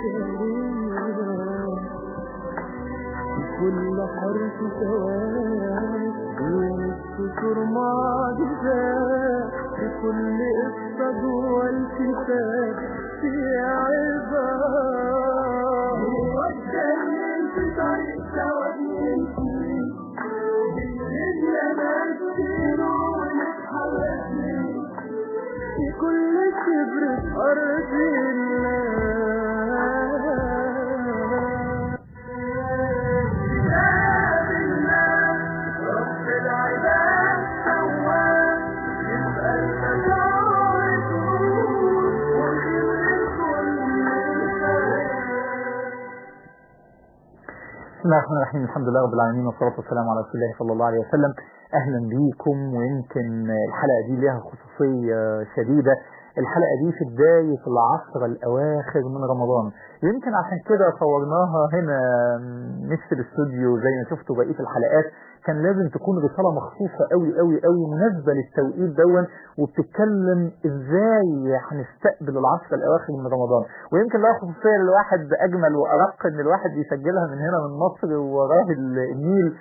خيرية في كل حرف سواد والسطور معجزات في كل قصة جوا الكتاب في عباد هو الدليل في طريق سواد يمشي بالدنيا ماشيين ونتحرك في كل شبر في أرض الله رب العباد سواه يبقى المشاعر تروح وخير بسم الله الرحمن الرحيم الحمد لله رب العالمين والصلاة والسلام على رسول الله صلى الله عليه وسلم أهلا بيكم ويمكن الحلقة دي لها خصوصية شديدة الحلقة دي في بداية العشر الأواخر من رمضان يمكن عشان كده صورناها هنا مش في الاستوديو زي ما شفتوا بقية الحلقات كان لازم تكون رسالة مخصوصة قوي قوي قوي مناسبة للتوقيت دون وبتتكلم ازاي هنستقبل العشر الأواخر من رمضان ويمكن لها خصوصية للواحد أجمل وأرق إن الواحد يسجلها من هنا من مصر وراه النيل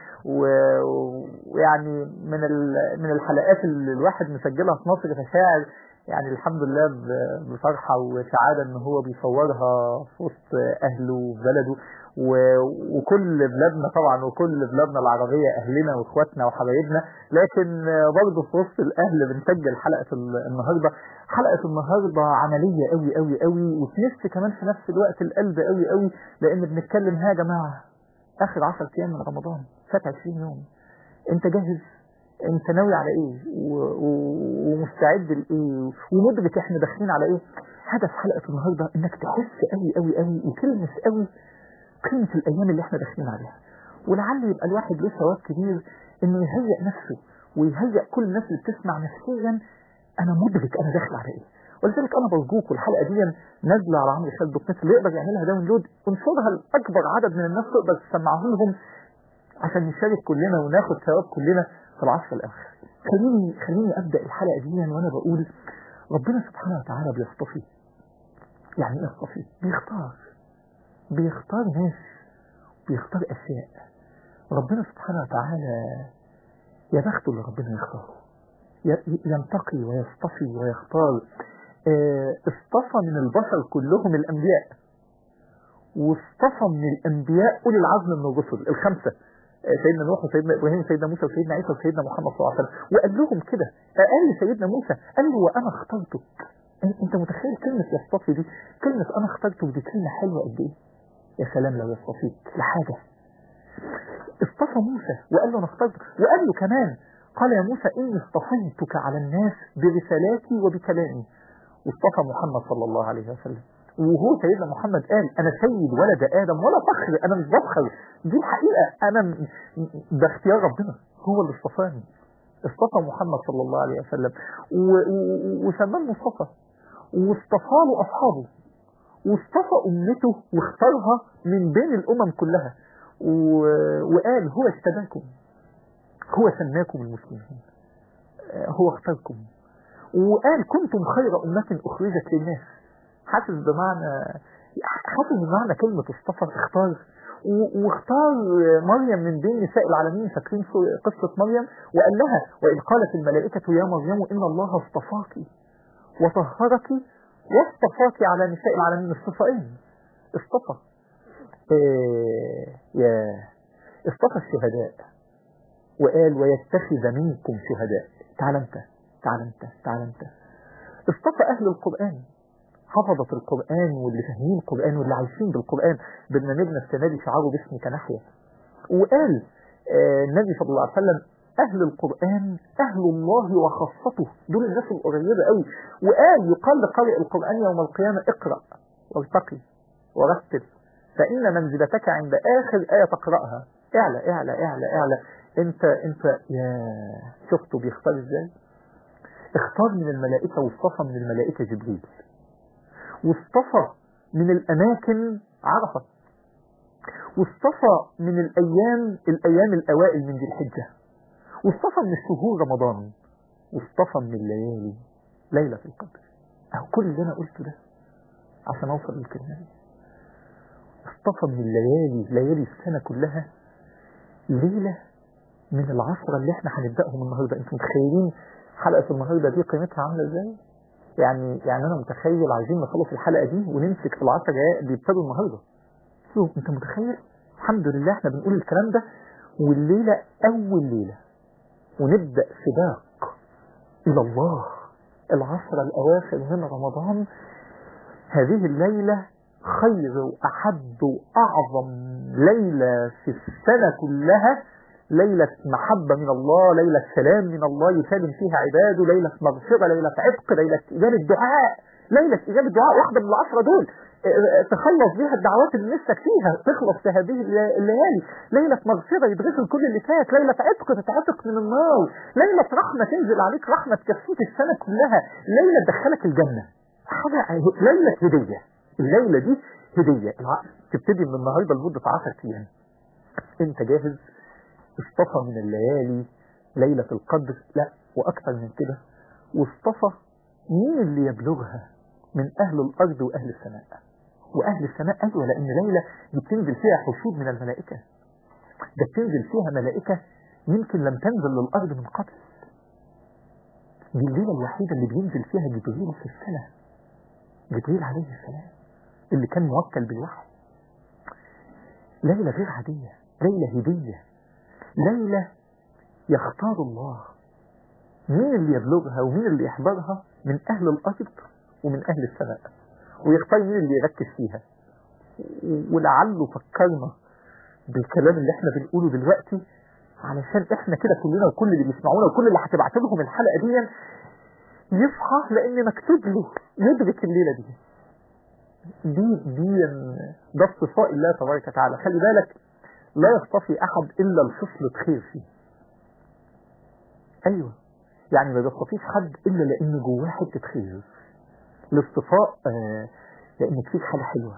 و- ويعني من ال- من الحلقات اللي الواحد مسجلها في مصر فشاعر يعني الحمد لله ب- بفرحة وسعادة ان هو بيصورها في وسط اهله وفي بلده و- وكل بلادنا طبعا وكل بلادنا العربية اهلنا واخواتنا وحبايبنا لكن برضه في وسط الاهل بنسجل حلقة ال- النهاردة حلقة النهاردة عملية قوي قوي قوي وفي نفس كمان في نفس الوقت القلب قوي قوي لان بنتكلم ها يا جماعة اخر 10 ايام من رمضان فات 20 يوم انت جاهز انت ناوي على ايه و- و- ومستعد لايه ومدرك احنا داخلين على ايه هدف حلقة النهاردة انك تحس قوي قوي قوي وتلمس قوي قيمة الايام اللي احنا داخلين عليها ولعل يبقى الواحد له ثواب كبير انه يهيئ نفسه ويهيئ كل الناس اللي بتسمع نفسيا انا مدرك انا داخل على ايه ولذلك انا برجوك والحلقه دي نازله على عمرو خالد دوت نت اللي يقدر يعملها داونلود انشرها لاكبر عدد من الناس تقدر تسمعه لهم عشان نشارك كلنا وناخد ثواب كلنا في العشر الاواخر خليني خليني ابدا الحلقه دي وانا بقول ربنا سبحانه وتعالى بيصطفي يعني ايه يصطفي بيختار بيختار ناس بيختار اشياء ربنا سبحانه وتعالى يا بخته اللي ربنا يختاره ي- ينتقي ويصطفي ويختار آه، اصطفى من البشر كلهم الانبياء واصطفى من الانبياء اولي العزم من الرسل الخمسه آه، سيدنا نوح وسيدنا ابراهيم وسيدنا موسى وسيدنا عيسى وسيدنا محمد صلى الله عليه وسلم وقال لهم كده آه، قال لسيدنا موسى قال له وانا اخترتك أن- انت متخيل كلمه يصطفي دي كلمه انا اخترتك دي كلمه حلوه قد ايه يا سلام لو يصطفيك لحاجه اصطفى موسى وقال له انا اخترتك وقال له كمان قال يا موسى اني اصطفيتك على الناس برسالاتي وبكلامي واصطفى محمد صلى الله عليه وسلم وهو سيدنا محمد قال انا سيد ولد ادم ولا فخر انا مش بفخر دي الحقيقه انا م- م- ده اختيار ربنا هو اللي اصطفاني اصطفى محمد صلى الله عليه وسلم و- و- وسماه المصطفى واصطفى له اصحابه واصطفى امته واختارها من بين الامم كلها و- وقال هو اجتباكم هو سماكم المسلمين آه، هو اختاركم وقال كنتم خير أمة أخرجت للناس حاسس بمعنى حاسس بمعنى كلمة اصطفى اختار و- واختار مريم من بين نساء العالمين فاكرين سو- قصة مريم وقال لها وإذ قالت الملائكة يا مريم إن الله اصطفاك وطهرك واصطفاك على نساء العالمين الصفائين اصطفى إيه يا اصطفى الشهداء وقال ويتخذ منكم شهداء تعال انت تعال انت تعال انت اصطفى اهل القرآن حفظت القرآن واللي فاهمين القرآن واللي عايشين بالقرآن برنامجنا السنة دي شعاره باسمك نحيا وقال آه النبي صلى الله عليه وسلم أهل القرآن أهل الله وخاصته دول الناس القريبة قوي وقال يقال لقارئ القرآن يوم القيامة اقرأ وارتقي ورتل فإن منزلتك عند آخر آية تقرأها اعلى اعلى اعلى اعلى انت انت يا شفتوا بيختار ازاي اختار من الملائكة واصطفى من الملائكة جبريل واصطفى من الأماكن عرفة واصطفى من الأيام الأيام الأوائل من ذي الحجة واصطفى من الشهور رمضان واصطفى من الليالي ليلة القدر أهو كل اللي أنا قلته ده عشان أوصل للكلمة دي اصطفى من الليالي ليالي السنة كلها ليلة من العشرة اللي احنا هنبدأهم النهاردة انتم متخيلين حلقة النهاردة دي قيمتها عاملة ازاي يعني يعني انا متخيل عايزين نخلص الحلقة دي ونمسك في العشرة جاية بيبتدوا النهاردة شوف انت متخيل الحمد لله احنا بنقول الكلام ده والليلة اول ليلة ونبدأ سباق الى الله العشرة الاواخر من رمضان هذه الليلة خير وأحب وأعظم ليلة في السنة كلها ليلة محبة من الله ليلة سلام من الله يسالم فيها عباده ليلة مغفرة ليلة عتق ليلة إجابة دعاء ليلة إجابة دعاء واحدة من العشرة دول تخلص بيها الدعوات اللي نفسك فيها تخلص في هذه الليالي ليلة مغفرة يتغفر كل اللي فات ليلة عتق تتعتق من النار ليلة رحمة تنزل عليك رحمة تكفيك السنة كلها ليلة تدخلك الجنة حاجة ليلة هدية الليلة دي هدية تبتدي من النهاردة لمدة 10 أيام أنت جاهز اصطفى من الليالي ليلة القدر لا وأكثر من كده واصطفى مين اللي يبلغها من أهل الأرض وأهل السماء وأهل السماء أيوة لأن ليلة دي بتنزل فيها حشود من الملائكة ده بتنزل فيها ملائكة يمكن لم تنزل للأرض من قبل دي الليلة الوحيدة اللي بينزل فيها جبريل في السنة جبريل عليه السلام اللي كان موكل بالوحي ليلة غير عادية ليلة هدية ليلة يختار الله مين اللي يبلغها ومين اللي يحضرها من أهل الأرض ومن أهل السماء ويختار مين اللي يركز فيها ولعله فكرنا بالكلام اللي احنا بنقوله دلوقتي علشان احنا كده كلنا وكل اللي بيسمعونا وكل اللي هتبعت لهم الحلقة دي يصحى لان مكتوب له يدرك الليلة دي دي دي ده اصطفاء الله تبارك وتعالى خلي بالك لا يصطفي احد الا لخصلة خير فيه ايوه يعني ما بيصطفيش حد الا لان جواه حته خير الاصطفاء آه لان فيك حاجه حلوه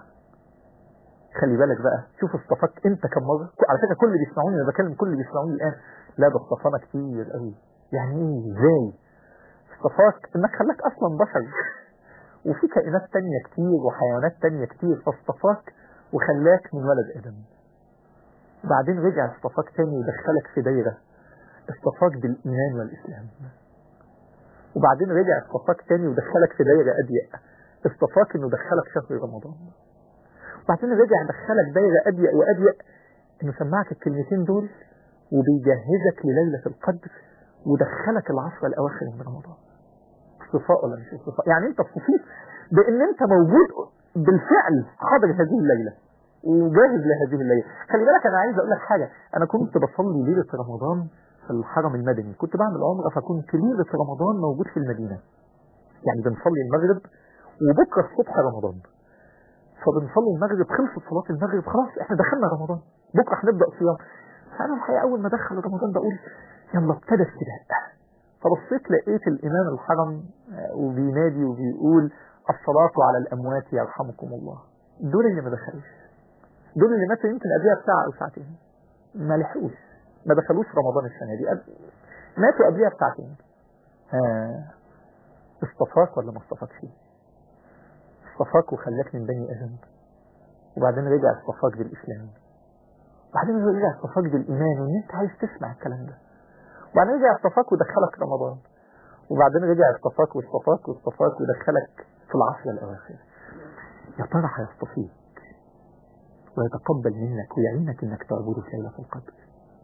خلي بالك بقى شوف اصطفاك انت كم مره على فكره كل اللي بيسمعوني انا بكلم كل اللي بيسمعوني الان لا ده اصطفانا كتير قوي يعني ايه ازاي اصطفاك انك خلاك اصلا بشر وفي كائنات تانية كتير وحيوانات تانية كتير فاصطفاك وخلاك من ولد ادم بعدين رجع اصطفاك تاني ودخلك في دايرة اصطفاك بالايمان والاسلام وبعدين رجع اصطفاك تاني ودخلك في دايرة اضيق اصطفاك انه دخلك شهر رمضان وبعدين رجع دخلك دايرة اضيق واضيق انه سمعك الكلمتين دول وبيجهزك لليلة القدر ودخلك العشرة الاواخر من رمضان اصطفاء ولا مش اصطفاء يعني انت اصطفيت بان انت موجود بالفعل حاضر هذه الليلة وجاهز لهذه الليلة خلي بالك انا عايز اقول لك حاجة انا كنت بصلي ليلة رمضان في الحرم المدني كنت بعمل عمرة فكنت ليلة رمضان موجود في المدينة يعني بنصلي المغرب وبكرة الصبح رمضان فبنصلي المغرب خلصت صلاة المغرب خلاص احنا دخلنا رمضان بكرة هنبدأ صيام فأنا الحقيقة أول ما دخل رمضان بقول يلا ابتدى السباق فبصيت لقيت الإمام الحرم وبينادي وبيقول الصلاة على الأموات يرحمكم الله دول اللي ما دخلوش دول اللي ماتوا يمكن قبلها بساعة أو ساعتين ما لحقوش ما دخلوش رمضان السنة دي أب... ماتوا قبلها بساعتين آه. اصطفاك ولا ما اصطفاكش اصطفاك وخلاك من بني آدم وبعدين رجع اصطفاك بالإسلام وبعدين رجع اصطفاك بالإيمان وإن أنت عايز تسمع الكلام ده وبعدين رجع اصطفاك ودخلك رمضان وبعدين رجع اصطفاك واصطفاك واصطفاك ودخلك في العشرة الأواخر يا ترى هيصطفيك ويتقبل منك ويعينك انك تعبده في ليلة القدر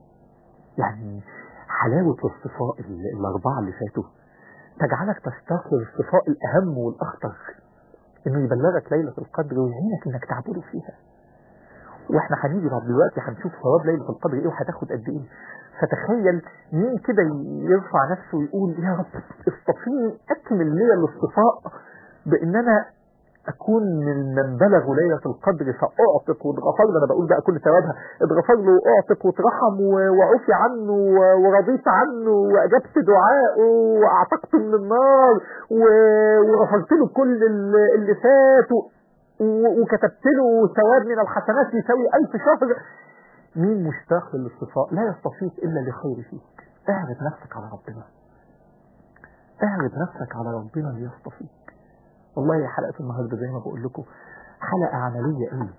يعني حلاوة الاصطفاء الأربعة اللي فاتوا تجعلك تشتاق للاصطفاء الأهم والأخطر إنه يبلغك ليلة القدر ويعينك إنك تعبده فيها وإحنا هنيجي بعد دلوقتي هنشوف ثواب ليلة القدر إيه وهتاخد قد إيه فتخيل مين كده يرفع نفسه ويقول يا رب اصطفيني أكمل لي الاصطفاء بإن أنا أكون من من بلغوا ليلة القدر فأعتق واتغفر له أنا بقول بقى كل ثوابها اتغفر له وأعتق واترحم وعفي عنه ورضيت عنه وأجبت دعائه وأعتقته من النار وغفرت له كل اللي فات وكتبت له ثواب من الحسنات يساوي ألف شهر مين مشتاق للاصطفاء لا يصطفيك إلا لخير فيك اعرض نفسك على ربنا اعرض نفسك على ربنا ليصطفيك والله يا حلقة النهاردة زي ما بقول لكم حلقة عملية قوي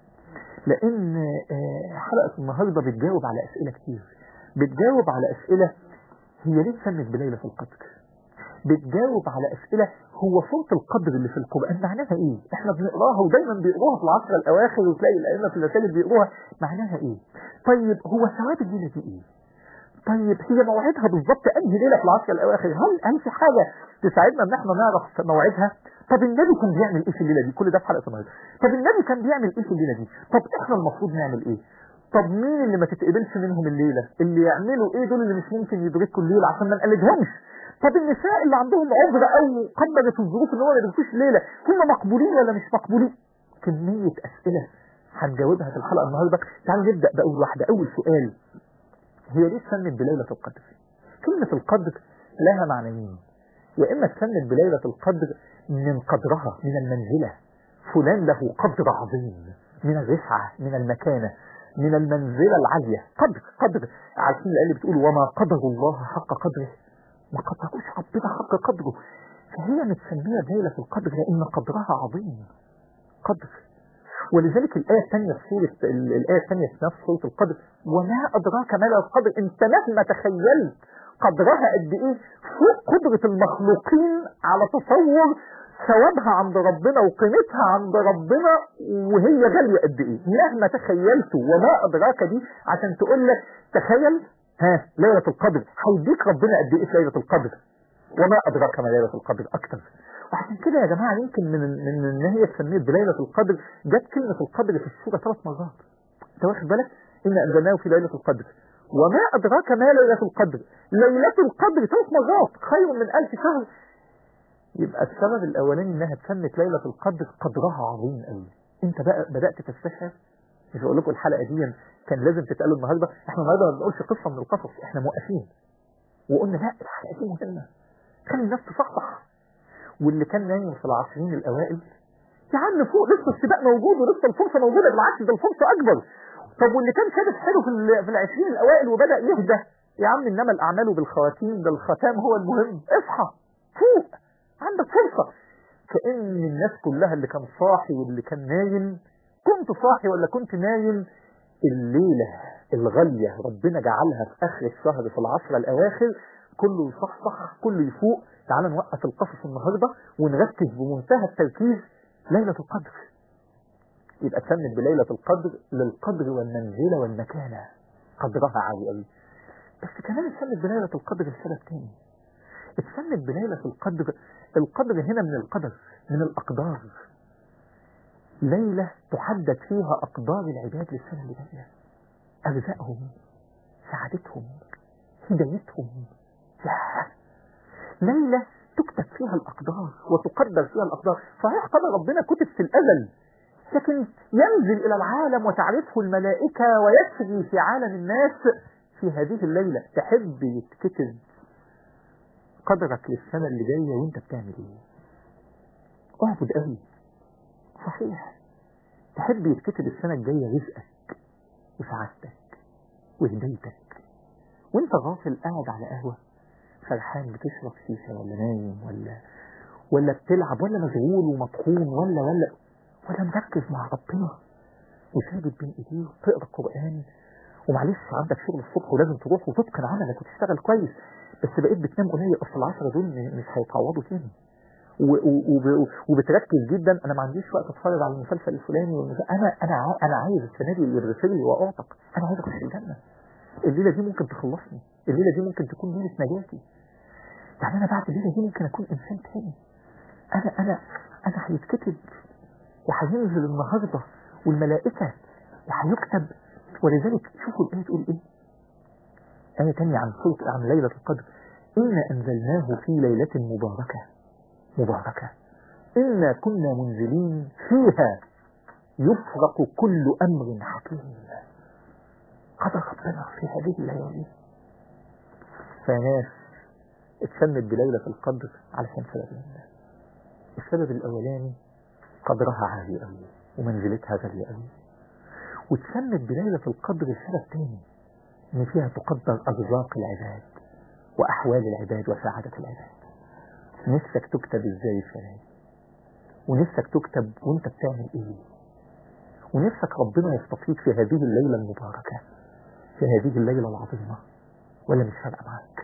لان آه، حلقة النهاردة بتجاوب على اسئلة كتير بتجاوب على اسئلة هي ليه اتسمت بليلة القدر بتجاوب على اسئلة هو صوت القدر اللي في القرآن معناها ايه احنا بنقراها ودايما بيقروها في العصر الاواخر وتلاقي الائمة في الرسائل بيقروها معناها ايه طيب هو ثواب الليلة دي ايه طيب هي موعدها بالظبط انهي ليله في العشر الاواخر هل هل في حاجه تساعدنا ان احنا نعرف موعدها طب النبي كان بيعمل ايه في الليله دي كل ده في حلقه النهارده طب النبي كان بيعمل ايه في الليله دي طب احنا المفروض نعمل ايه طب مين اللي ما تتقبلش منهم الليله اللي يعملوا ايه دول اللي مش ممكن يدركوا الليله عشان ما نقلدهمش طب النساء اللي عندهم عذر او قدرت الظروف ان هم ما يدركوش الليله هم مقبولين ولا مش مقبولين كميه اسئله هنجاوبها في الحلقه النهارده تعالوا نبدا باول واحده اول سؤال هي ليه اتسمت بليلة القدر كلمة القدر لها معنيين يا إما اتسمت بليلة القدر من قدرها من المنزلة فلان له قدر عظيم من الرفعة من المكانة من المنزلة العالية قدر قدر عارفين الآية اللي بتقول وما قدر الله حق قدره ما قدروش ربنا حق قدره فهي متسمية بليلة القدر لأن قدرها عظيم قدر ولذلك الآية الثانية في سورة ال- الآية الثانية في نفس سورة القدر وما أدراك ما ليلة القدر أنت مهما تخيلت قدرها قد إيه فوق قدرة المخلوقين على تصور ثوابها عند ربنا وقيمتها عند ربنا وهي غالية قد إيه مهما تخيلته وما أدراك دي عشان تقول لك تخيل ها ليلة القدر هيديك ربنا قد إيه في ليلة القدر وما أدراك ما ليلة القدر أكتر وعشان كده يا جماعة يمكن من من ان هي اتسميت بليلة القدر جت كلمة القدر في السورة ثلاث مرات انت واخد بالك ان انزلناه في ليلة القدر وما ادراك ما ليلة القدر ليلة القدر ثلاث مرات خير من ألف شهر يبقى السبب الاولاني انها اتسمت ليلة القدر قدرها عظيم قوي انت بقى بدأت تستشعر مش هقول لكم الحلقة دي كان لازم تتقال النهارده احنا النهارده ما بنقولش قصة من القصص احنا موقفين وقلنا لا الحلقة دي مهمة خلي الناس تصحصح واللي كان نايم في العشرين الأوائل يا عم فوق لسه السباق موجود ولسه الفرصة موجودة بالعكس ده الفرصة أكبر طب واللي كان شادد حلو في ال- في العشرين الأوائل وبدأ يهدى يا عم إنما الأعمال بالخواتيم ده الختام هو المهم اصحى فوق عندك فرصة كأن الناس كلها اللي كان صاحي واللي كان نايم كنت صاحي ولا كنت نايم الليلة الغالية ربنا جعلها في آخر الشهر في العشرة الأواخر كله يصحصح كله يفوق تعال نوقف القصص النهاردة ونركز بمنتهى التركيز ليلة القدر يبقى اتسمت بليلة القدر للقدر والمنزلة والمكانة قدرها عالي قوي بس كمان اتسمت بليلة القدر لسبب تاني اتسمت بليلة القدر القدر هنا من القدر من الأقدار ليلة تحدد فيها أقدار العباد للسنة اللي جاية أرزاقهم سعادتهم هدايتهم ياه ليلة تكتب فيها الأقدار وتقدر فيها الأقدار صحيح قدر ربنا كتب في الأزل لكن ينزل إلى العالم وتعرفه الملائكة ويسري في عالم الناس في هذه الليلة تحب يتكتب قدرك للسنة اللي جاية وانت بتعمل ايه اعبد قوي صحيح تحب يتكتب السنة الجاية رزقك وسعادتك وهدايتك وانت غافل قاعد على قهوة فرحان بتشرب شيشة ولا نايم ولا ولا بتلعب ولا مشغول ومطحون ولا ولا ولا مركز مع ربنا وثابت بين ايديه وتقرا قرآن ومعلش عندك شغل الصبح ولازم تروح وتتقن عملك وتشتغل كويس بس بقيت بتنام قليل اصل العشرة دول مش هيتعوضوا تاني و- و- وب- وبتركز جدا انا ما عنديش وقت اتفرج على المسلسل الفلاني والمسلسل. انا انا ع- انا عايز السنه دي يغفر لي واعتق انا عايز اخش الجنه الليله دي ممكن تخلصني الليله دي ممكن تكون ليله نجاتي يعني انا بعد الليله دي ممكن اكون انسان تاني انا انا انا هيتكتب وهينزل النهارده والملائكه وهيكتب ولذلك شوفوا الايه تقول ايه آية تانية عن سورة عن ليلة القدر إنا أنزلناه في ليلة مباركة مباركة إنا كنا منزلين فيها يفرق كل أمر حكيم قدر ربنا في هذه الليالي فناس اتسمت بليلة القدر علشان سببين السبب الأولاني قدرها عالي قوي ومنزلتها غالية قوي واتسمت بليلة القدر لسبب تاني إن فيها تقدر أرزاق العباد وأحوال العباد وسعادة العباد نفسك تكتب إزاي السنة دي ونفسك تكتب وانت بتعمل ايه ونفسك ربنا يستفيد في هذه الليلة المباركة في هذه الليلة العظيمة ولا مش فارقة معاك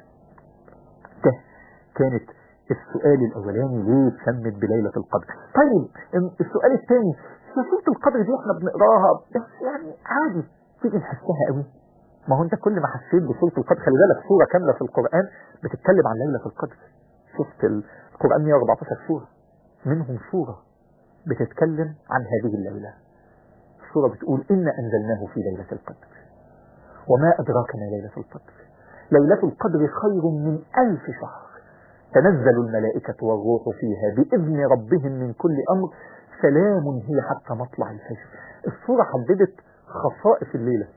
ده كانت السؤال الأولاني ليه اتسمت بليلة القدر طيب السؤال الثاني سورة القدر دي احنا بنقراها بس يعني عادي تيجي نحسها قوي ما هو انت كل ما حسيت بسورة القدر خلي بالك سورة كاملة في القرآن بتتكلم عن ليلة القدر شفت القرآن 114 سورة منهم سورة بتتكلم عن هذه الليلة السورة بتقول إنا أنزلناه في ليلة القدر وما أدراك ما ليلة القدر ليلة القدر خير من ألف شهر تنزل الملائكة والروح فيها بإذن ربهم من كل أمر سلام هي حتى مطلع الفجر السورة حددت خصائص الليلة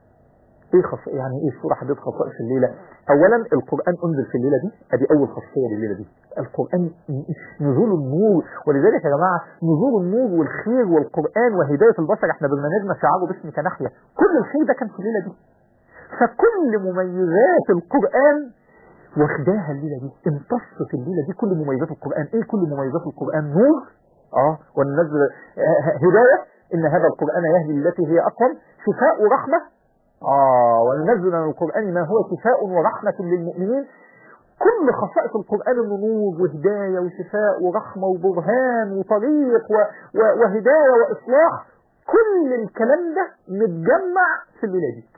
ايه خص... يعني ايه السورة حددت خصائص الليلة اولا القرآن انزل في الليلة دي ادي اول خاصية لليلة دي القرآن نزول النور ولذلك يا جماعة نزول النور والخير والقرآن وهداية البشر احنا برنامجنا شعاره باسمك نحيا كل الخير ده كان في الليلة دي فكل مميزات القرآن واخداها الليلة دي امتصت الليلة دي كل مميزات القرآن ايه كل مميزات القرآن نور اه وننزل هداية ان هذا القرآن يهدي التي هي اقوم شفاء ورحمة اه وننزل من القرآن ما هو شفاء ورحمة للمؤمنين كل خصائص القرآن انه نور وهداية وشفاء ورحمة وبرهان وطريق و... و... وهداية وإصلاح كل الكلام ده متجمع في الليلة دي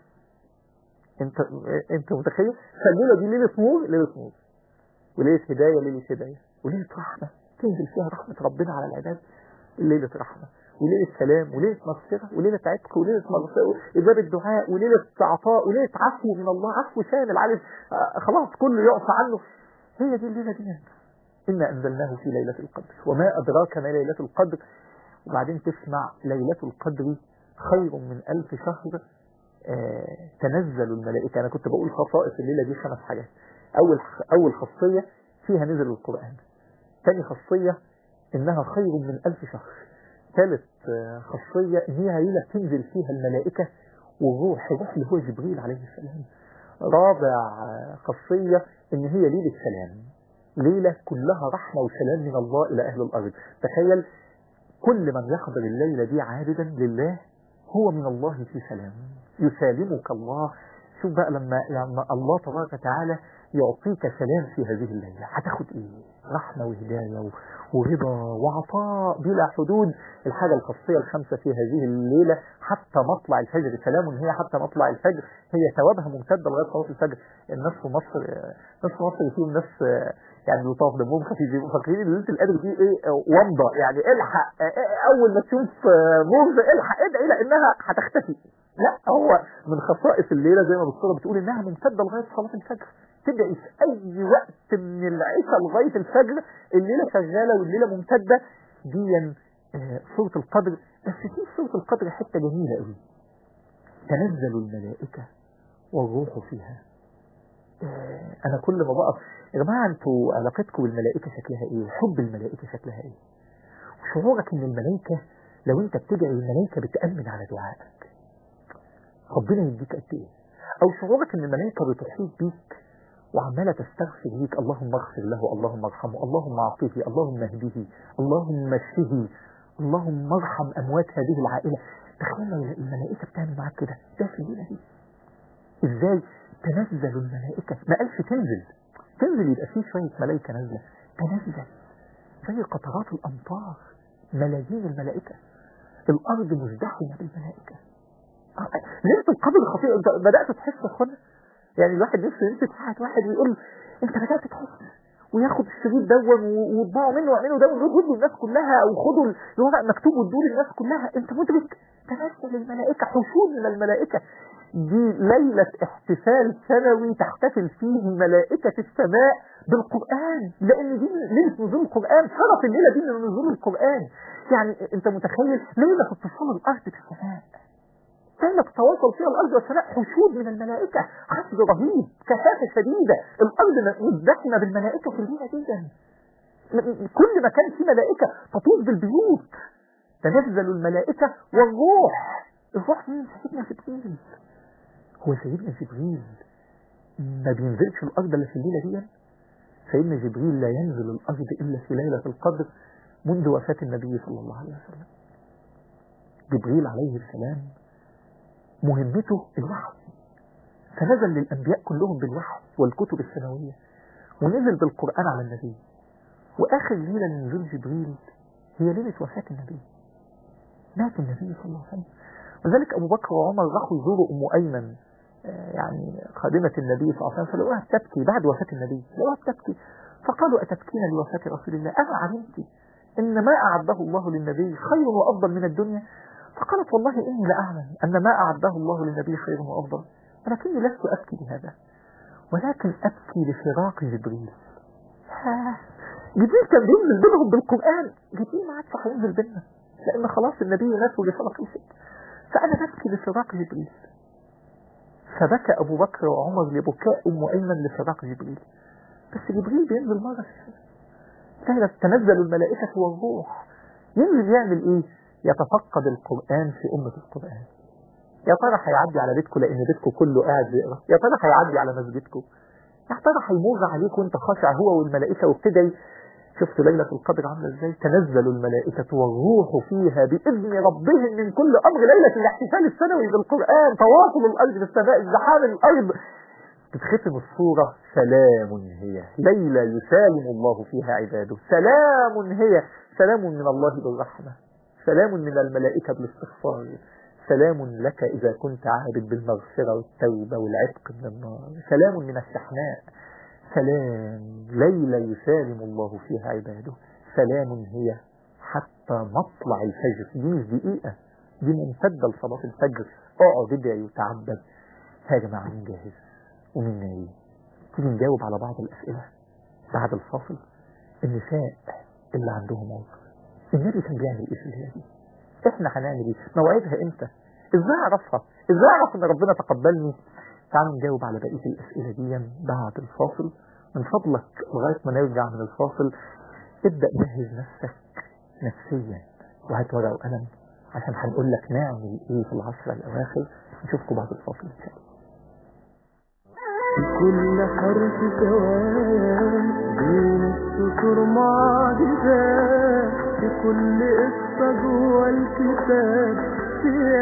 انت انت متخيل فالليلة دي ليلة نور ليلة نور وليلة هداية ليلة هداية وليلة رحمة تنزل فيها رحمة ربنا على العباد ليلة رحمة وليلة سلام وليلة مغفرة وليلة عتق وليلة مغفرة إجابة الدعاء وليلة عطاء وليلة عفو من الله عفو شامل عارف آه خلاص كله يعفى عنه هي دي الليلة دي إنا أنزلناه في ليلة القدر وما أدراك ما ليلة القدر وبعدين تسمع ليلة القدر خير من ألف شهر آه تنزل الملائكة أنا كنت بقول خصائص الليلة دي خمس حاجات أول أول خاصية فيها نزل القرآن ثاني خاصية إنها خير من ألف شهر ثالث خاصية إن هي ليلة تنزل فيها الملائكة والروح الروح اللي هو جبريل عليه السلام رابع خاصية إن هي ليلة سلام ليلة كلها رحمة وسلام من الله إلى أهل الأرض تخيل كل من يحضر الليلة دي عابدا لله هو من الله في سلام يسالمك الله شوف بقى لما يعني الله تبارك وتعالى يعطيك سلام في هذه الليلة هتاخد ايه رحمة وهداية ورضا وعطاء بلا حدود الحاجة الخاصية الخامسة في هذه الليلة حتى مطلع الفجر سلام هي حتى مطلع الفجر هي ثوابها ممتدة لغاية صلاة الفجر الناس في مصر ناس في مصر فيهم ناس يعني لطاف دمهم خفيف بيبقوا فاكرين ان ليله القدر دي ايه ومضه يعني الحق اول ما تشوف موز الحق ادعي لانها هتختفي لا هو من خصائص الليله زي ما الصوره بتقول انها ممتده لغايه صلاه الفجر تدعي في اي وقت من العشاء لغايه الفجر الليله شغاله والليله ممتده دي سوره القدر بس في سوره القدر حته جميله قوي تنزل الملائكه والروح فيها انا كل ما بقف يا جماعه انتوا علاقتكم بالملائكه شكلها ايه حب الملائكه شكلها ايه وشعورك ان الملائكه لو انت بتدعي الملائكه بتامن على دعائك ربنا يديك قد ايه او شعورك ان الملائكه بتحيط بيك وعماله تستغفر ليك اللهم اغفر له اللهم ارحمه اللهم اعطيه اللهم اهديه اللهم اشفه اللهم ارحم اموات هذه العائله تخيل الملائكه بتعمل معاك كده ده في الليله دي ازاي تنزل الملائكة ما قالش تنزل تنزل يبقى فيه شوية ملائكة نازلة تنزل زي قطرات الأمطار ملايين الملائكة الأرض مزدحمة بالملائكة ليلة القدر خطيرة انت بدأت تحس يا اخوانا يعني الواحد نفسه يمسك ساعة واحد ويقول انت بدأت تحس وياخد الشريط دون ويطبعوا منه ويعملوا دون ويدوا الناس كلها او خدوا الورق مكتوب وادوا للناس كلها انت مدرك تنزل الملائكة حشود من الملائكة دي ليلة احتفال سنوي تحتفل فيه ملائكة السماء بالقرآن لأن دي ليلة نزول القرآن شرف الليلة دي من نزول القرآن يعني أنت متخيل ليلة اتصال الأرض بالسماء ليلة تتواصل فيها الأرض والسماء حشود من الملائكة حشد رهيب كثافة شديدة الأرض مزدحمة بالملائكة في الليلة جدا كل مكان فيه ملائكة تطوف بالبيوت تنزل الملائكة والروح الروح مين سيدنا جبريل هو سيدنا جبريل ما بينزلش الأرض إلا في الليلة دي سيدنا جبريل لا ينزل الأرض إلا في ليلة القدر منذ وفاة النبي صلى الله عليه وسلم جبريل عليه السلام مهمته الوحي فنزل للأنبياء كلهم بالوحي والكتب السماوية ونزل بالقرآن على النبي وآخر ليلة من نزول جبريل هي ليلة وفاة النبي مات النبي صلى الله عليه وسلم وذلك أبو بكر وعمر راحوا يزوروا أم أيمن آه، يعني خادمة النبي صلى الله عليه وسلم فلقوها بتبكي بعد وفاة النبي لقوها بتبكي فقالوا أتبكين لوفاة رسول الله أما علمت إن ما أعده الله للنبي خير وأفضل من الدنيا فقالت والله إني لأعلم أن ما أعده الله للنبي خير وأفضل ولكني لست أبكي بهذا ولكن أبكي لفراق جبريل ها، جبريل كان بينزل بينهم بالقرآن جبريل ما عادش هينزل بيننا لأن خلاص النبي مات ورسالة خلصت فأنا ببكي لفراق جبريل فبكى أبو بكر وعمر لبكاء أم أيمن لفراق جبريل بس جبريل بينزل مرة في السنة كانت تنزل الملائكة والروح ينزل يعمل إيه؟ يتفقد القرآن في أمة القرآن يا ترى هيعدي على بيتكم لأن بيتكم كله قاعد بيقرا يا ترى هيعدي على مسجدكم يا ترى هيمر عليك وانت خاشع هو والملائكة وابتدي شفت ليلة القدر عاملة ازاي تنزل الملائكة والروح فيها بإذن ربهم من كل أمر ليلة الاحتفال السنوي بالقرآن تواصل الأرض بالسماء ازدحام الأرض تتختم الصورة سلام هي ليلة يسالم الله فيها عباده سلام هي سلام من الله بالرحمة سلام من الملائكة بالاستغفار سلام لك إذا كنت عابد بالمغفرة والتوبة والعتق من النار سلام من الشحناء سلام ليلة يسالم الله فيها عباده سلام هي حتى مطلع الفجر دي مش دقيقة دي ممتدة لصلاة الفجر اقعد ادعي وتعبد يا جماعة مين جاهز ومين نايم تيجي نجاوب على بعض الأسئلة بعد الفاصل النساء اللي عندهم عذر النبي كان بيعمل ايه في الليلة دي احنا هنعمل ايه موعدها امتى ازاي اعرفها ازاي اعرف ان ربنا تقبلني تعالوا نجاوب على بقية الاسئلة دي بعد الفاصل من فضلك لغاية ما نرجع من الفاصل ابدأ جهز نفسك نفسيا وهات ورقة وقلم عشان هنقول لك نعمل ايه في العشرة الاواخر نشوفكم بعد الفاصل ان شاء الله في كل حرف كلام بين السطور معجزات في كل قصة جوه الكتاب في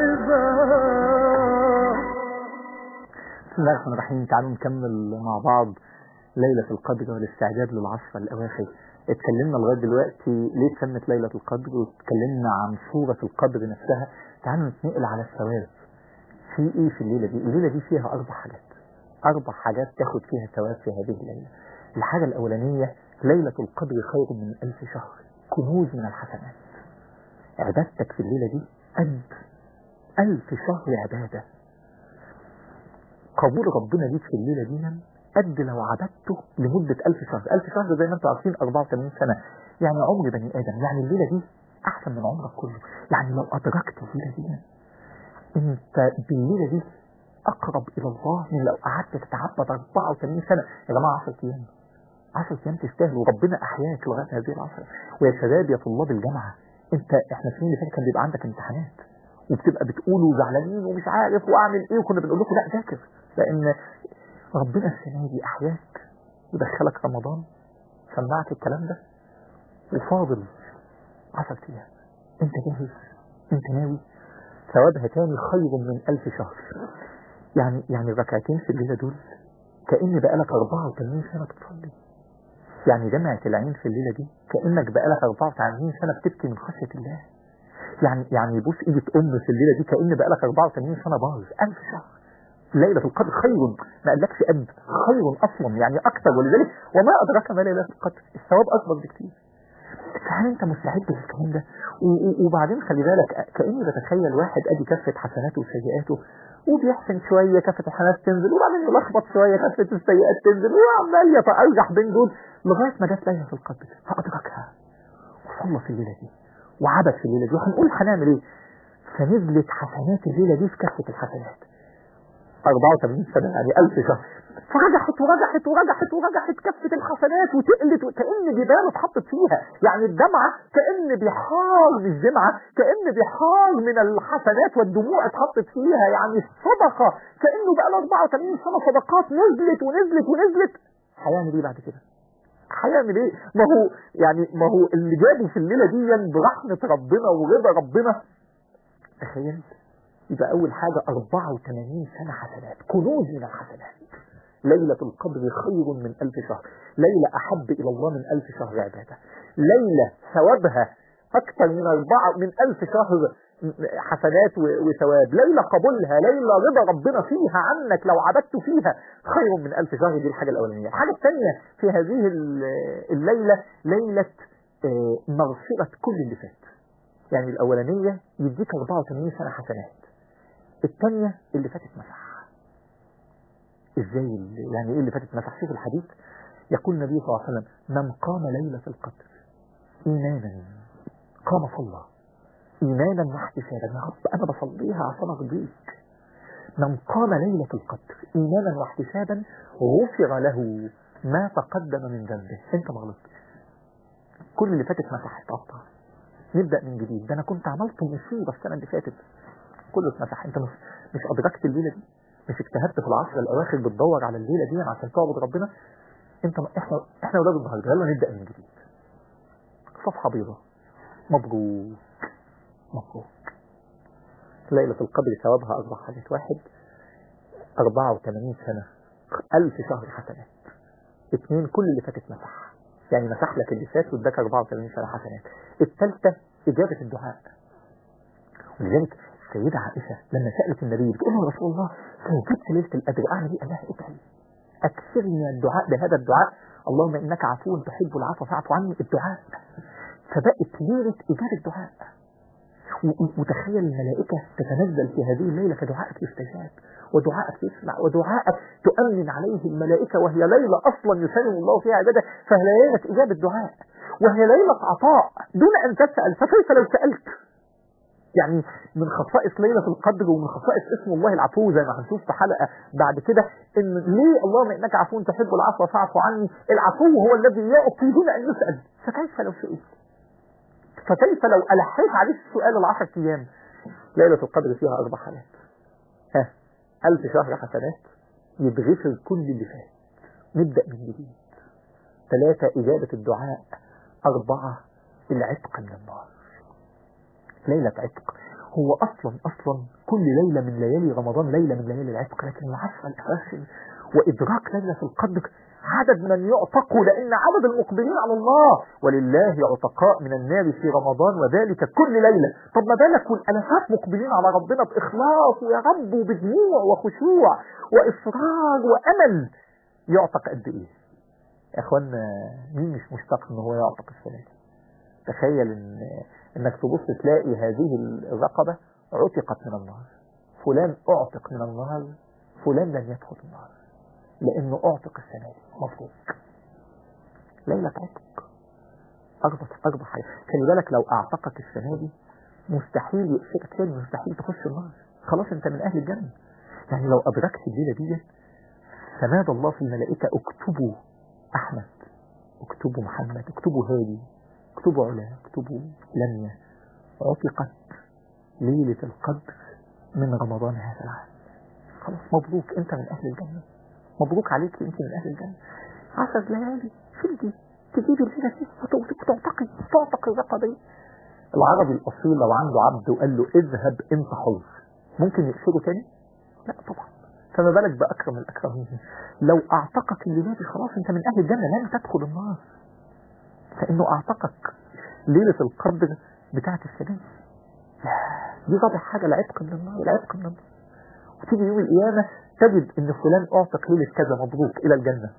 عباد بسم الله الرحمن الرحيم تعالوا نكمل مع بعض ليلة القدر والاستعداد للعشرة الأواخر اتكلمنا لغاية دلوقتي ليه اتسمت ليلة القدر واتكلمنا عن صورة القدر نفسها تعالوا نتنقل على الثواب في ايه في الليلة دي الليلة دي فيها أربع حاجات أربع حاجات تاخد فيها ثواب في هذه الليلة الحاجة الأولانية ليلة القدر خير من ألف شهر كنوز من الحسنات عبادتك في الليلة دي قد ألف شهر عبادة قبول ربنا ليك في الليلة دي قد لو عبدته لمدة ألف شهر ألف شهر زي ما انتم عارفين 84 سنة يعني عمر بني آدم يعني الليلة دي أحسن من عمرك كله يعني لو أدركت الليلة دي انت بالليلة دي أقرب إلى الله من لو قعدت تتعبد 84 سنة يا جماعة 10 أيام 10 أيام تستاهلوا ربنا أحياك لغاية هذه العشرة ويا شباب يا طلاب الجامعة انت احنا السنين اللي فاتت كان بيبقى عندك امتحانات وبتبقى بتقولوا زعلانين ومش عارف واعمل ايه وكنا بنقول لكم لا ذاكر لان ربنا السنه دي احياك ودخلك رمضان سمعك الكلام ده وفاضل 10 ايام انت جاهز انت ناوي ثوابها تاني خير من ألف شهر يعني يعني الركعتين في الليله دول كأن بقالك 84 سنه بتصلي يعني جمعة العين في الليلة دي كأنك بقالك 84 سنة بتبكي من خشية الله يعني يعني بص ايدة ام في الليلة دي كأن بقالك 84 سنة باظ ألف شهر ليلة القدر خير ما قالكش قد خير أصلا يعني أكثر ولذلك وما أدراك ما ليلة القدر الثواب أكبر بكتير فهل أنت مستعد للكلام ده و- و- وبعدين خلي بالك كأني بتخيل واحد أدي كفة حسناته وسيئاته وبيحسن شوية كفة الحسنات تنزل وبعدين يلخبط شوية كفة السيئات تنزل وعمال يتأرجح بين دول لغاية ما جت ليلة القدر فأدركها وصلى في الليلة دي وعبد في الليلة دي وهنقول هنعمل ايه فنزلت حسنات الليلة دي في كفة الحسنات 84 سنة يعني 1000 شهر فرجحت ورجحت ورجحت ورجحت كفة الحسنات وتقلت وكأن جبال اتحطت فيها يعني الدمعة كأن بحار مش دمعة كأن بحار من الحسنات والدموع اتحطت فيها يعني الصدقة كأنه بقى له 84 سنة صدقات نزلت ونزلت ونزلت هيعمل ايه بعد كده؟ هيعمل ايه؟ ما هو يعني ما هو اللي جابه في الليله دي برحمه ربنا ورضا ربنا تخيل يبقى أول حاجة 84 سنة حسنات كنوز من الحسنات ليلة القدر خير من ألف شهر ليلة أحب إلى الله من ألف شهر عبادة ليلة ثوابها أكثر من أربعة من ألف شهر حسنات وثواب ليلة قبولها ليلة رضا ربنا فيها عنك لو عبدت فيها خير من ألف شهر دي الحاجة الأولانية الحاجة الثانية في هذه الليلة ليلة مغفرة كل اللي فات يعني الأولانية يديك 84 سنة حسنات الثانية اللي فاتت مسح ازاي يعني ايه اللي فاتت مسح شوف الحديث يقول النبي صلى الله عليه وسلم من قام ليلة القدر إيمانا قام صلى إيمانا واحتسابا يا رب أنا بصليها عشان أرضيك من قام ليلة القدر إيمانا واحتسابا غفر له ما تقدم من ذنبه أنت ما غلطتش كل اللي فاتت مسح اتقطع نبدأ من جديد ده أنا كنت عملت مصيبة السنة اللي فاتت كله اتمسح أنت مش مش أدركت الليلة دي مش اجتهدت في العشر الأواخر بتدور على الليلة دي عشان تعبد ربنا أنت احنا احنا ولاد النهارده يلا نبدأ من جديد صفحة بيضاء مبروك مبروك ليلة القدر ثوابها أربع حاجات واحد 84 سنة ألف شهر حسنات اثنين كل اللي فاتت مسح يعني مسح لك اللي فات واداك 84 سنة حسنات الثالثة إجابة الدعاء ولذلك السيدة عائشة لما سألت النبي بتقول له يا رسول الله لو جبت ليلة القدر أعمل إيه؟ قال لها ادعي أكثرني من الدعاء بهذا الدعاء اللهم إنك عفو تحب العفو فاعف عني الدعاء فبقت ليلة إجابة دعاء وتخيل الملائكة تتنزل في هذه الليلة فدعائك يستجاب ودعائك يسمع ودعائك تؤمن عليه الملائكة وهي ليلة أصلا يسلم الله فيها عبادة فهي ليلة إجابة دعاء وهي ليلة عطاء دون أن تسأل فكيف لو سألت يعني من خصائص ليلة القدر ومن خصائص اسم الله العفو زي ما هنشوف في حلقة بعد كده ان ليه اللهم انك عفو تحب العفو فاعف عني العفو هو الذي يعطي دون ان يسأل فكيف لو سئل فكيف لو ألحيت عليه السؤال العشر أيام ليلة القدر فيها أربع حالات ها ألف شهر حسنات يتغفر كل اللي فات نبدأ من جديد ثلاثة إجابة الدعاء أربعة العتق من النار ليلة عتق هو أصلا أصلا كل ليلة من ليالي رمضان ليلة من ليالي العتق لكن العشر الأواخر وإدراك ليلة القدر عدد من يعتقوا لأن عدد المقبلين على الله ولله عتقاء من النار في رمضان وذلك كل ليلة طب ما بالك والألفات مقبلين على ربنا بإخلاص ويا رب وبدموع وخشوع وإصرار وأمل يعتق قد إيه يا أخوانا مين مش مشتاق إن هو يعتق السنة دي تخيل إن إنك تبص تلاقي هذه الرقبة عتقت من النار فلان أعتق من النار فلان لن يدخل النار لأنه أعتق السنة دي مفروض ليلة عتق أربط أربع حاجة خلي بالك لو أعتقك السنة دي مستحيل يقفلك تاني مستحيل تخش النار خلاص أنت من أهل الجنة يعني لو أدركت الليلة دي فنادى الله في الملائكة اكتبوا أحمد اكتبوا محمد اكتبوا هادي اكتبوا علا اكتبوا لميا عتقت ليلة القدر من رمضان هذا العام خلاص مبروك انت من اهل الجنة مبروك عليك انت من اهل الجنة عشر ليالي شدي تجيب الليلة دي وتعتقي تعتق الرقبة دي العربي الاصيل لو عنده عبد وقال له اذهب انت حر ممكن يقصده تاني لا طبعا فما بالك باكرم الاكرمين لو اعتقك الليلة دي خلاص انت من اهل الجنة لن تدخل النار فانه اعتقك ليلة القدر بتاعت السنة دي رابع حاجة العتق من النار العتق من النار وتيجي يوم القيامة تجد ان فلان اعتق ليلة كذا مبروك الى الجنة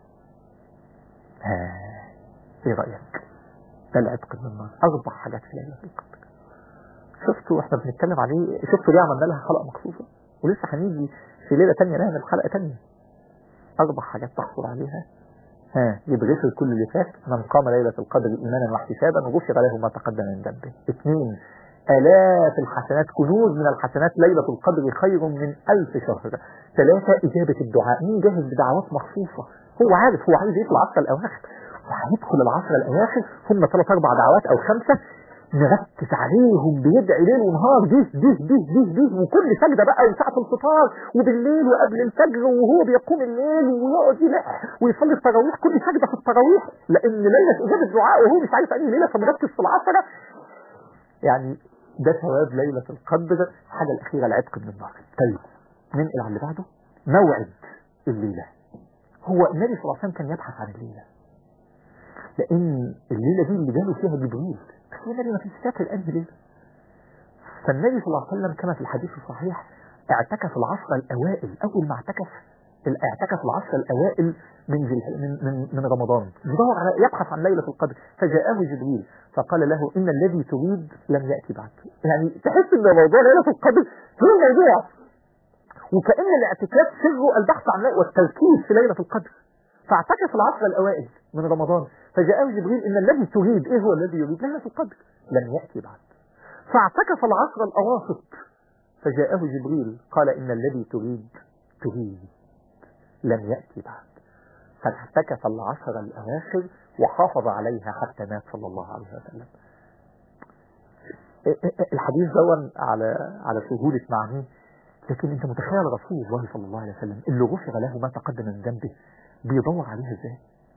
ها ايه رأيك ده العتق من النار اربع حاجات في ليلة القدر شفتوا احنا بنتكلم عليه شفتوا ليه عملنا لها حلقة مخصوصة ولسه هنيجي في ليلة تانية نعمل حلقة تانية اربع حاجات تحصل عليها ها يتغفر كل اللي فات من قام ليلة القدر إيمانا واحتسابا وغفر له ما تقدم من ذنبه اثنين آلاف الحسنات كنوز من الحسنات ليلة القدر خير من ألف شهر ثلاثة إجابة الدعاء مين جاهز بدعوات مخصوصة هو عارف هو عايز يدخل العشر الأواخر وهيدخل العشر الأواخر هم ثلاث أربع دعوات أو خمسة نركز عليهم بيدعي ليل ونهار دي دي دي دي دي وكل سجدة بقى وساعة الفطار وبالليل وقبل الفجر وهو بيقوم الليل ويقعد يلح ويصلي التراويح كل سجدة في التراويح لأن ليلة إجابة الدعاء وهو مش عارف أي ليلة فمركز في العشرة يعني ده ثواب ليلة القدر الحاجة الأخيرة العتق من النار طيب ننقل على اللي بعده موعد الليلة هو النبي صلى الله عليه وسلم كان يبحث عن الليلة لأن الليلة دي اللي جاله فيها جبريل بس هو النبي ما كانش فاكر أنهي ليلة فالنبي صلى الله عليه وسلم كما في الحديث الصحيح اعتكف العشر الأوائل أول ما اعتكف اعتكف العشر الأوائل من من من, من رمضان يدور على يبحث عن ليلة القدر فجاءه جبريل فقال له إن الذي تريد لم يأتي بعد يعني تحس إن موضوع ليلة القدر هو الموضوع وكأن الاعتكاف سره البحث عن ليلة والتركيز في ليلة القدر فاعتكف العشر الأوائل من رمضان فجاءه جبريل إن الذي تريد إيه هو الذي يريد ليلة القدر لم يأتي بعد فاعتكف العشر الأواسط فجاءه جبريل قال إن الذي تريد تريد لم يأتي بعد فاعتكف العشر الأواخر وحافظ عليها حتى مات صلى الله عليه وسلم الحديث دون على على سهولة معنيه لكن انت متخيل رسول الله صلى الله عليه وسلم اللي غفر له ما تقدم من ذنبه بيدور عليها ازاي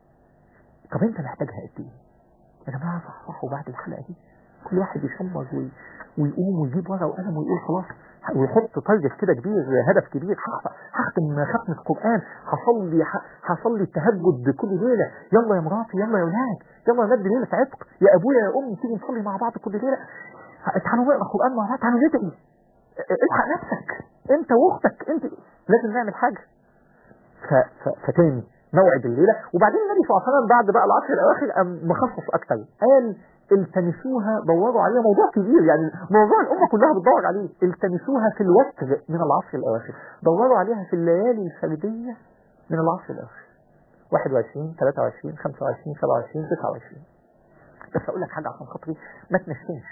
طب انت محتاجها قد ايه يا جماعه صحصحوا بعد الحلقه دي كل واحد يشمر وي... ويقوم ويجيب ورقه وقلم ويقول خلاص ويحط تارجت كده كبير هدف كبير هختم ختمة القرآن هصلي هصلي التهجد كل ليلة يلا يا مراتي يلا يا ولاد يلا يا ولاد ليلة عتق يا ابويا يا امي تيجي نصلي مع بعض كل ليلة تعالوا نقرا القرآن مع بعض تعالوا ندعي الحق نفسك انت واختك انت لازم نعمل حاجة ف... ف... فتاني موعد الليلة وبعدين النبي صلى الله عليه وسلم بعد بقى العشر الأواخر قام مخصص أكتر قال التمسوها دوروا عليها موضوع كبير يعني موضوع الأمة كلها بتدور عليه التمسوها في الوتر من العشر الأواخر دوروا عليها في الليالي الفردية من العشر الأواخر 21 23 25 27 29 بس أقول لك حاجة عشان خاطري ما تنسيش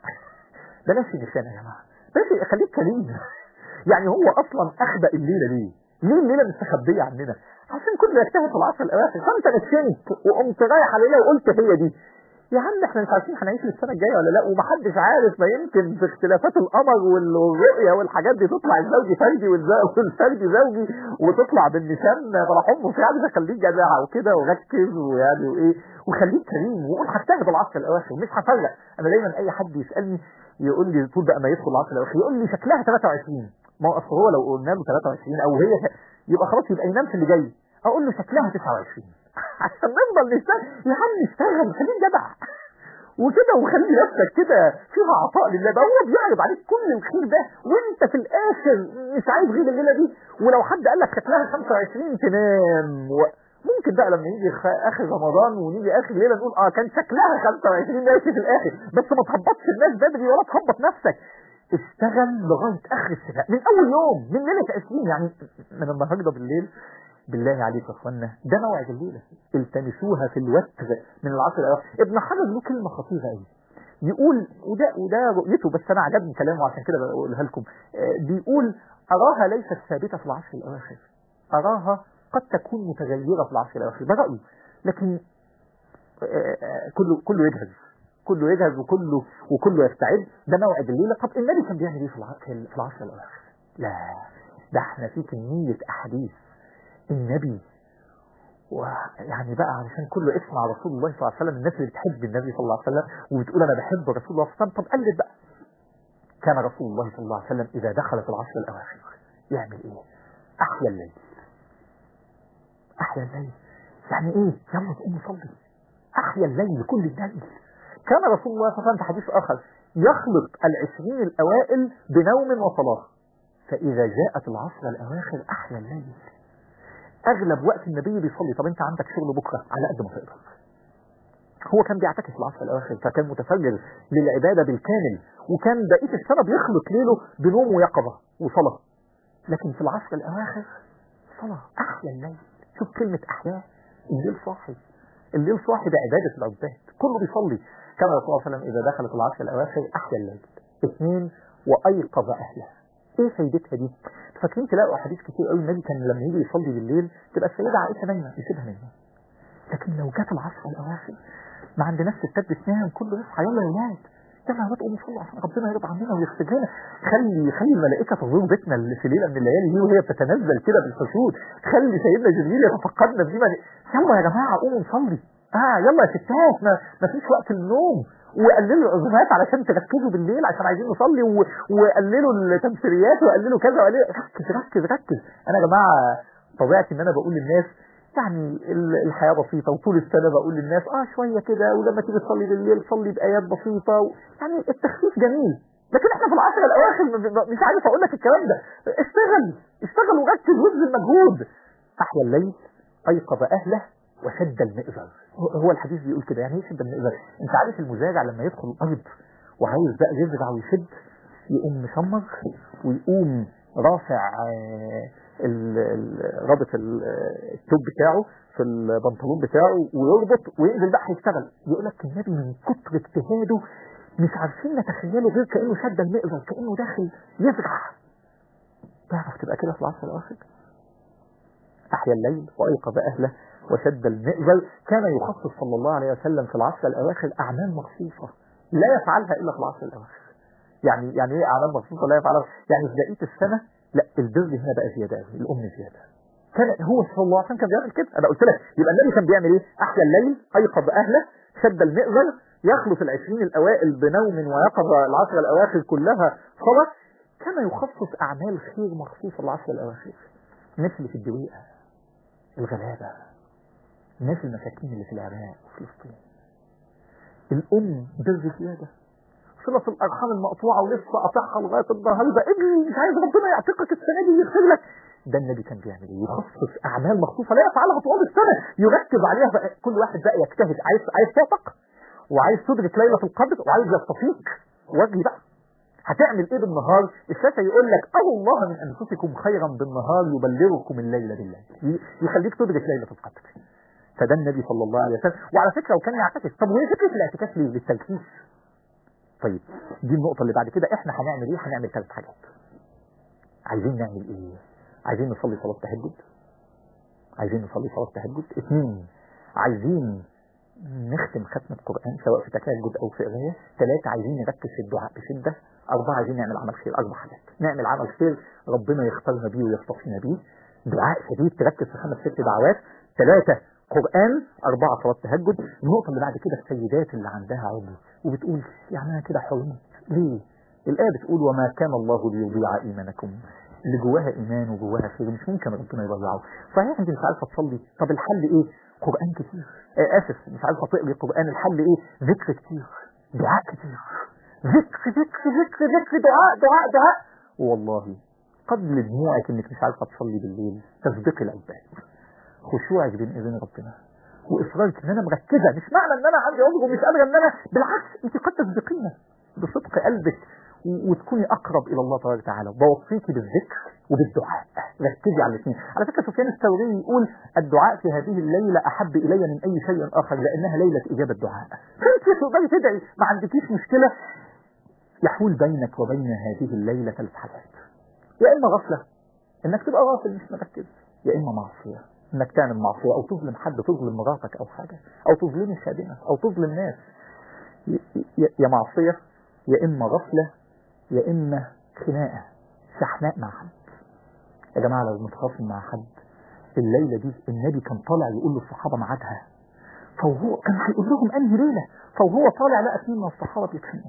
بلاش نسيان يا جماعة بلاش خليك كريم يعني هو أصلا أخبأ الليلة ليه؟ ليه الليلة مستخبية عننا؟ عشان كله يجتهد في العشر الأواخر فأنت نسيت وقمت رايح على الليلة وقلت هي دي يا عم احنا مش عارفين هنعيش السنه الجايه ولا لا ومحدش عارف ما يمكن في اختلافات القمر والرؤيه والحاجات دي تطلع الزوجي فردي والفردي زوجي وتطلع بالنسان فرح امه في يعني خليك جدع وكده وركز ويعني وايه وخليك كريم وقول هجتهد العشر الاواخر مش هفرق انا دايما اي حد يسالني يقول لي طول بقى ما يدخل العشر الاواخر يقول لي شكلها 23 ما هو اصل هو لو قلنا له 23 او هي يبقى خلاص يبقى ينام في اللي جاي اقول له شكلها 29 عشان نفضل نشتغل يا عم نشتغل خليك جدع وكده وخلي نفسك كده فيها عطاء لله ده هو بيعرض عليك كل الخير ده وانت في الاخر مش عايز غير الليله دي ولو حد قال لك شكلها 25 تنام و... ممكن بقى لما يجي اخر رمضان ونيجي اخر ليله نقول اه كان شكلها 25 ماشي في الاخر بس ما تهبطش الناس بدري ولا تهبط نفسك اشتغل لغايه اخر السباق من اول يوم من ليله 20 يعني من النهارده بالليل بالله عليك يا اخوانا ده موعد الليله التمسوها في الوتر من العصر الاواخر ابن حجر له كلمه خطيره قوي يقول وده وده رؤيته بس انا عجبني كلامه عشان كده بقولها لكم بيقول اراها ليست ثابته في العصر الاواخر اراها قد تكون متغيره في العصر الاواخر ده رايي لكن كله كله يجهز كله يجهز وكله وكله يستعد ده موعد الليله طب النبي كان بيعمل ايه في العصر الاواخر لا ده احنا في كميه احاديث النبي ويعني بقى علشان كله اسمع رسول الله صلى الله عليه وسلم الناس اللي بتحب النبي صلى الله عليه وسلم وبتقول انا بحب رسول الله صلى الله عليه وسلم طب قلد بقى كان رسول الله صلى الله عليه وسلم اذا دخلت العشر الاواخر يعمل ايه احيا الليل احيا الليل يعني ايه يلا تقوم صلي احيا الليل كل الليل كان رسول الله صلى الله عليه وسلم في حديث اخر يخلط العشرين الاوائل بنوم وصلاه فاذا جاءت العشر الاواخر احيا الليل اغلب وقت النبي بيصلي طب انت عندك شغل بكره على قد ما تقدر هو كان بيعتكف في العصر الاواخر فكان متفجر للعباده بالكامل وكان بقيه السنه بيخلط ليله بنوم ويقظه وصلاه لكن في العصر الاواخر صلاه احيا الليل شوف كلمه احياء الليل صاحي الليل صاحي ده عباده العباد كله بيصلي كما رسول الله صلى الله عليه وسلم اذا دخلت العصر الاواخر احيا الليل اثنين وايقظ اهله ايه فايدتها دي فاكرين تلاقوا احاديث كتير قوي النبي كان لما يجي يصلي بالليل تبقى السيده عائشه نايمه يسيبها نايمه لكن لو جت العصر الاواخر ما عندناش ستات بتنام كله يصحى يلا يا ولاد يلا يا ولاد قوموا صلوا عشان ربنا يرضى عننا ويغفر لنا خلي خلي الملائكه تزور بيتنا اللي في ليله من الليالي دي وهي بتتنزل كده بالحشود خلي سيدنا جبريل يتفقدنا في دي يلا يا جماعه قوموا نصلي اه يلا يا ستات ما, ما فيش وقت النوم وقللوا العزومات علشان تركزوا بالليل عشان عايزين نصلي و... وقللوا التمثيليات وقللوا كذا وقللوا ركز ركز ركز انا يا جماعه طبيعتي ان انا بقول للناس يعني ال- الحياة بسيطة وطول السنة بقول للناس اه شوية كده ولما تيجي تصلي بالليل صلي بآيات بسيطة و... يعني التخفيف جميل لكن احنا في العشر الاواخر م- م- مش عارف اقول لك الكلام ده اشتغل اشتغل وركز وابذل مجهود احيا الليل ايقظ اهله وشد المئزر هو- هو الحديث بيقول كده يعني ايه شد المئزر انت عارف المزارع لما يدخل الارض وعايز بقى يزرع ويشد يقوم مشمر ويقوم رافع آه، ال- ال- رابط ال- التوب بتاعه في البنطلون بتاعه ويربط وينزل بقى هيشتغل يقول لك النبي من كتر اجتهاده مش عارفين نتخيله غير كانه شد المئزر كانه داخل يزرع تعرف تبقى كده في العصر الاواخر أحيا الليل وأيقظ أهله وشد المئزر كان يخصص صلى الله عليه وسلم في العشر الأواخر أعمال مخصوصة لا يفعلها إلا في العشر الأواخر يعني يعني إيه أعمال مخصوصة لا يفعلها يعني في بقية السنة لا البر هنا بقى زيادة قوي الأم زيادة كان هو صلى الله عليه وسلم كان بيعمل كده أنا قلت لك يبقى النبي كان بيعمل إيه أحيا الليل أيقظ أهله شد المئزر يخلص العشرين الأوائل بنوم ويقظ العشر الأواخر كلها صلاة كان يخصص أعمال خير مخصوصة العشر الأواخر الناس اللي في الدويقة الغلابة الناس المساكين اللي في العراق وفلسطين الأم بر زيادة صلة الأرحام المقطوعة ولسه قاطعها لغاية النهاردة ابني مش عايز ربنا يعتقك السنة دي يغفر لك ده النبي كان بيعمل ايه يخصص اعمال مخصوصه لا يفعلها طوال السنه يركز عليها بقى كل واحد بقى يجتهد عايز عايز تعتق وعايز تدرك ليله القدر وعايز يستفيق واجري بقى هتعمل ايه بالنهار الشافعي يقول لك اروا الله من انفسكم خيرا بالنهار يبلغكم الليل بالليل ي- يخليك تدرك ليله القدر فده النبي صلى الله عليه وسلم وعلى فكره وكان يعتكف طب وهي فكره الاعتكاف ليه للتلخيص طيب دي النقطه اللي بعد كده احنا هنعمل ايه هنعمل ثلاث حاجات عايزين نعمل ايه عايزين نصلي صلاه تهجد عايزين نصلي صلاه تهجد اثنين عايزين نختم ختم القرآن سواء في تكهجد أو في قراية ثلاثة عايزين نركز في الدعاء بشدة أربعة عايزين نعمل عمل خير أربع حاجات نعمل عمل خير ربنا يختارنا بيه ويصطفينا بيه دعاء شديد تركز في خمس ست دعوات ثلاثة قرآن أربعة صلاة تهجد النقطة اللي بعد كده السيدات اللي عندها عضو وبتقول يعني أنا كده حرمت ليه؟ الآية بتقول وما كان الله ليضيع إيمانكم اللي جواها إيمان وجواها خير مش ممكن ربنا يضيعه صحيح أنت مش عارفة تصلي طب الحل إيه؟ قرآن كتير آه آسف مش عارفة تقري قرآن الحل إيه؟ ذكر كتير دعاء كتير ذكر ذكر ذكر ذكر دعاء دعاء دعاء والله قبل دموعك انك مش عارفه تصلي بالليل تسبقي العباد خشوعك بين اذن ربنا واصرارك ان انا مركزه مش معنى ان انا عندي عذر ومش قادره ان انا بالعكس انت قد تسبقينا بصدق قلبك و- وتكوني اقرب الى الله تبارك وتعالى بوصيكي بالذكر وبالدعاء ركزي على الاثنين على فكره سفيان الثوري يقول الدعاء في هذه الليله احب الي من اي شيء اخر لانها ليله اجابه دعاء فانت تقدري تدعي ما عندكيش مشكله يحول بينك وبين هذه الليله ثلاث حاجات يا اما غفله انك تبقى غافل مش مركز يا اما معصيه انك تعمل معصيه او تظلم حد تظلم مراتك او حاجه او تظلمي خادمه او تظلم ناس ي- ي- يا معصيه يا اما غفله يا اما خناقه شحناء مع حد يا جماعه لو متخاصم مع حد الليله دي النبي كان طالع يقول للصحابه ميعادها فهو كان هيقول لهم انهي ليله فهو طالع لقى اثنين من الصحابه بيتخانقوا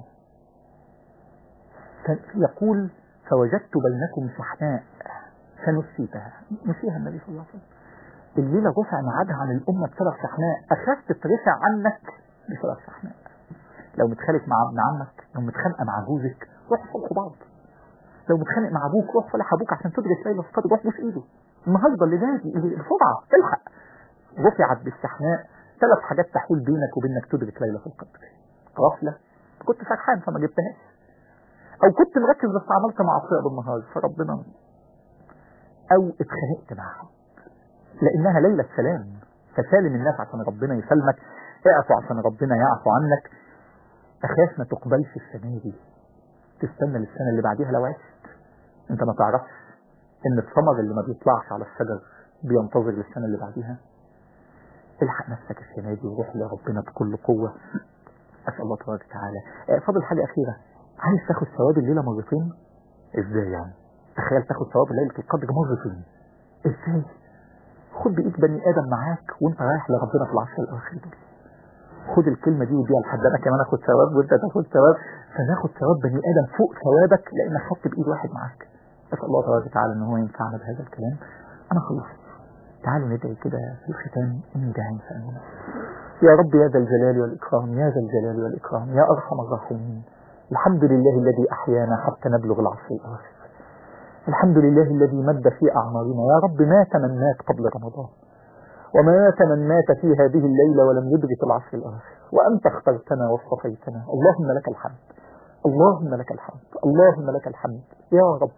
كان يقول فوجدت بينكم شحناء فنسيتها نسيها النبي صلى الله عليه وسلم الليلة رفع ميعادها عن الأمة بسبب شحناء أخاف تترفع عنك بسبب شحناء لو متخانق مع ابن عمك لو متخانقة مع جوزك روح صلحوا بعض لو متخانق مع أبوك روح صلح أبوك عشان تدرك ليلة القدر روح بوس إيده النهاردة اللي نادي اللي بسرعة الحق رفعت بالشحناء ثلاث حاجات تحول بينك وبينك تدرك ليلة القدر غفلة كنت سرحان فما جبتهاش او كنت مركز بس عملت معصيه بالنهار فربنا او اتخانقت مع حد لانها ليله سلام فسالم الناس عشان ربنا يسلمك اعفو عشان ربنا يعفو عنك اخاف ما تقبلش السنه دي تستنى للسنه اللي بعديها لو عشت انت ما تعرفش ان الثمر اللي ما بيطلعش على الشجر بينتظر للسنه اللي بعديها الحق نفسك السنه دي وروح لربنا بكل قوه اسال الله تبارك وتعالى آه، فاضل حاجه اخيره عايز تاخد ثواب الليله مرتين ازاي يعني تخيل تاخد ثواب ليله القدر مرتين ازاي خد بايد بني ادم معاك وانت رايح لربنا في العشر الاواخر دول خد الكلمة دي وديها لحد انا كمان اخد ثواب وانت تاخد ثواب فناخد ثواب بني ادم فوق ثوابك لانك خدت بايد واحد معاك اسال الله تبارك وتعالى ان هو ينفعنا بهذا الكلام انا خلصت تعالوا ندعي كده في الختام اني داعي فامين يا رب يا ذا الجلال والاكرام يا ذا الجلال والاكرام يا ارحم الراحمين الحمد لله الذي احيانا حتى نبلغ العصر الاواخر الحمد لله الذي مد في اعمارنا يا رب ما تمناك قبل رمضان وما تمناك في هذه الليلة ولم يدرك العصر الآخر وأنت اخترتنا واصطفيتنا اللهم لك الحمد اللهم لك الحمد اللهم لك الحمد يا رب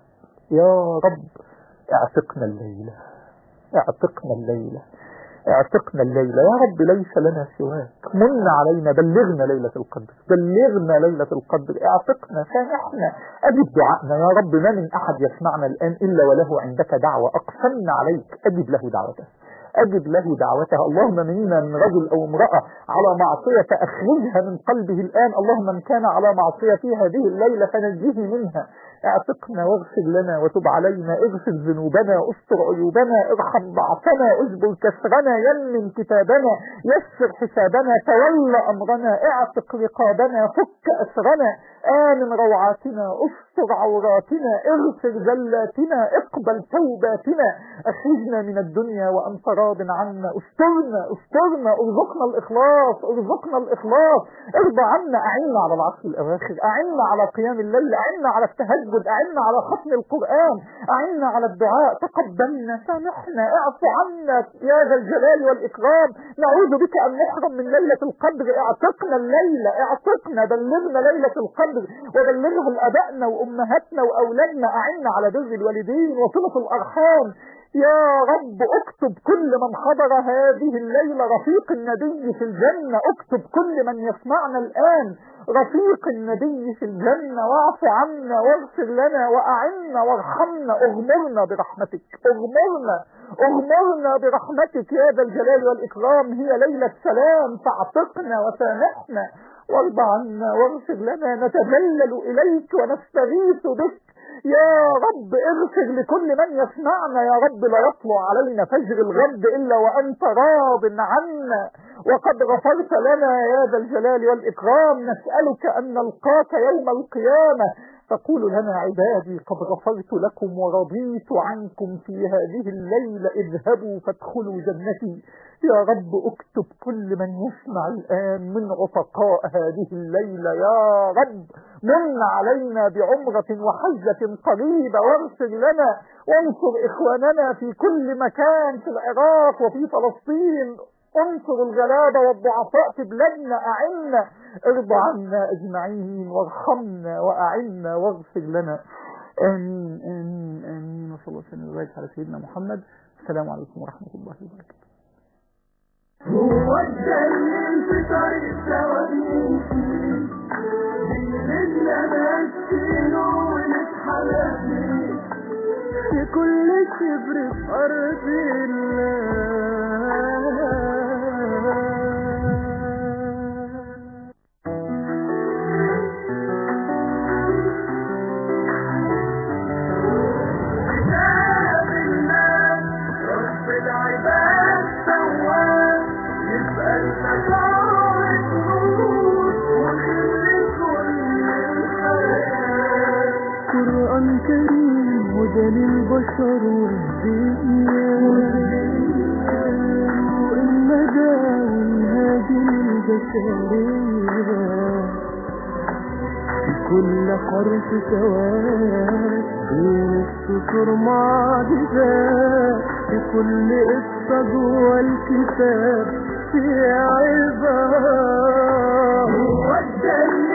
يا رب اعتقنا الليلة اعتقنا الليلة اعتقنا الليلة يا رب ليس لنا سواك من علينا بلغنا ليلة القدر بلغنا ليلة القدر اعتقنا سامحنا أجب دعائنا يا رب ما من أحد يسمعنا الآن إلا وله عندك دعوة أقسمنا عليك أجب له دعوته أجب له دعوته اللهم منا من رجل أو امرأة على معصية أخرجها من قلبه الآن اللهم من كان على معصية في هذه الليلة فنجيه منها اعتقنا واغفر لنا وتب علينا اغفر ذنوبنا استر عيوبنا ارحم ضعفنا اجبر كسرنا يمن كتابنا يسر حسابنا تولى أمرنا اعتق رقابنا فك أسرنا آمن روعاتنا استر عوراتنا اغفر زلاتنا اقبل توباتنا اخرجنا من الدنيا وأنت راض عنا استرنا استرنا ارزقنا الإخلاص ارزقنا الإخلاص ارضى عنا أعنا على العصر الأواخر أعنا على قيام الليل أعنا على التهجد أعنا على ختم القرآن أعنا على الدعاء تقبلنا سامحنا اعف عنا يا ذا الجلال والإكرام نعوذ بك أن نحرم من ليلة القدر اعتقنا الليلة اعتقنا بلغنا ليلة القدر وبلغها لأبائنا وأمهاتنا وأولادنا أعنا على بر الوالدين وصلة الأرحام يا رب اكتب كل من حضر هذه الليلة رفيق النبي في الجنة اكتب كل من يسمعنا الآن رفيق النبي في الجنة واعف عنا واغفر لنا وأعنا وارحمنا اغمرنا برحمتك اغمرنا اغمرنا برحمتك يا ذا الجلال والإكرام هي ليلة سلام فاعتقنا وسامحنا وارض عنا واغفر لنا نتذلل إليك ونستغيث بك يا رب اغفر لكل من يسمعنا يا رب لا يطلع علينا فجر الغد إلا وأنت راض عنا وقد غفرت لنا يا ذا الجلال والإكرام نسألك أن نلقاك يوم القيامة تقول لنا عبادي قد غفرت لكم ورضيت عنكم في هذه الليلة اذهبوا فادخلوا جنتي يا رب اكتب كل من يسمع الآن من عتقاء هذه الليلة يا رب من علينا بعمرة وحجة قريبة واغفر لنا وانصر إخواننا في كل مكان في العراق وفي فلسطين انصر الغلابة والضعفاء في بلادنا أعنا ارضى عنا أجمعين وارحمنا وأعنا واغفر لنا آمين آمين آمين وصلى الله وسلم وبارك على سيدنا محمد السلام عليكم ورحمة الله وبركاته هو الدليل في طريق سوادين بإذننا نسيله ونتحلى فيه في كل كبر في أرض الله كتاب الله رب العباد سواه يبقى المشاعر نور وخلي كل الحياة قرآن كريم هدى للبشر والدنيا والندى والهادي للبشرية في كل حرف سواد بين السطور معجزات في كل قصة جوه الكتاب في عباد هو الدليل